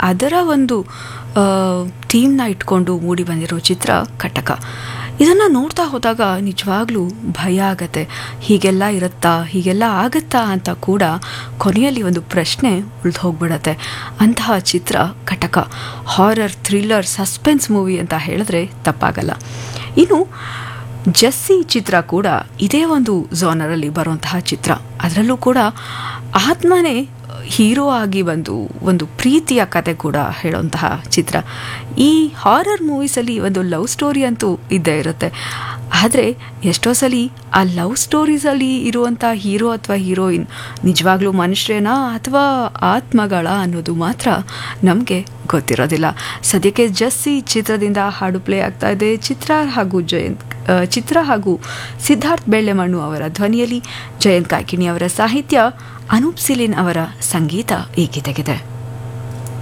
ಅದರ ಒಂದು ಥೀಮ್ನ ಇಟ್ಕೊಂಡು ಮೂಡಿ ಬಂದಿರೋ ಚಿತ್ರ ಕಟಕ ಇದನ್ನು ನೋಡ್ತಾ ಹೋದಾಗ ನಿಜವಾಗ್ಲೂ ಭಯ ಆಗತ್ತೆ ಹೀಗೆಲ್ಲ ಇರುತ್ತಾ ಹೀಗೆಲ್ಲ ಆಗತ್ತಾ ಅಂತ ಕೂಡ ಕೊನೆಯಲ್ಲಿ ಒಂದು ಪ್ರಶ್ನೆ ಉಳಿದು ಹೋಗ್ಬಿಡತ್ತೆ ಅಂತಹ ಚಿತ್ರ ಕಟಕ ಹಾರರ್ ಥ್ರಿಲ್ಲರ್ ಸಸ್ಪೆನ್ಸ್ ಮೂವಿ ಅಂತ ಹೇಳಿದ್ರೆ ತಪ್ಪಾಗಲ್ಲ ಇನ್ನು ಜಸ್ಸಿ ಚಿತ್ರ ಕೂಡ ಇದೇ ಒಂದು ಝಾನರಲ್ಲಿ ಬರುವಂತಹ ಚಿತ್ರ ಅದರಲ್ಲೂ ಕೂಡ ಆತ್ಮನೇ ಹೀರೋ ಆಗಿ ಬಂದು ಒಂದು ಪ್ರೀತಿಯ ಕತೆ ಕೂಡ ಹೇಳುವಂತಹ ಚಿತ್ರ ಈ ಹಾರರ್ ಮೂವೀಸಲ್ಲಿ ಒಂದು ಲವ್ ಸ್ಟೋರಿ ಅಂತೂ ಇದ್ದೇ ಇರುತ್ತೆ ಆದರೆ ಎಷ್ಟೋ ಸಲ ಆ ಲವ್ ಸ್ಟೋರೀಸಲ್ಲಿ ಇರುವಂಥ ಹೀರೋ ಅಥವಾ ಹೀರೋಯಿನ್ ನಿಜವಾಗ್ಲೂ ಮನುಷ್ಯರೇನಾ ಅಥವಾ ಆತ್ಮಗಳ ಅನ್ನೋದು ಮಾತ್ರ ನಮಗೆ ಗೊತ್ತಿರೋದಿಲ್ಲ ಸದ್ಯಕ್ಕೆ ಜಸ್ಸಿ ಚಿತ್ರದಿಂದ ಹಾಡು ಪ್ಲೇ ಆಗ್ತಾ ಇದೆ ಚಿತ್ರ ಹಾಗೂ ಜಯಂತ್ ಆ, ಚಿತ್ರ ಹಾಗೂ ಸಿದ್ಧಾರ್ಥ್ ಬೆಳ್ಳೆಮಣ್ಣು ಅವರ ಧ್ವನಿಯಲ್ಲಿ ಜಯಂತ್ ಕಾಯ್ಕಿಣಿ ಅವರ ಸಾಹಿತ್ಯ ಅನೂಪ್ ಸಿಲಿನ್ ಅವರ ಸಂಗೀತ ಈ ಗೀತೆಗಿದೆ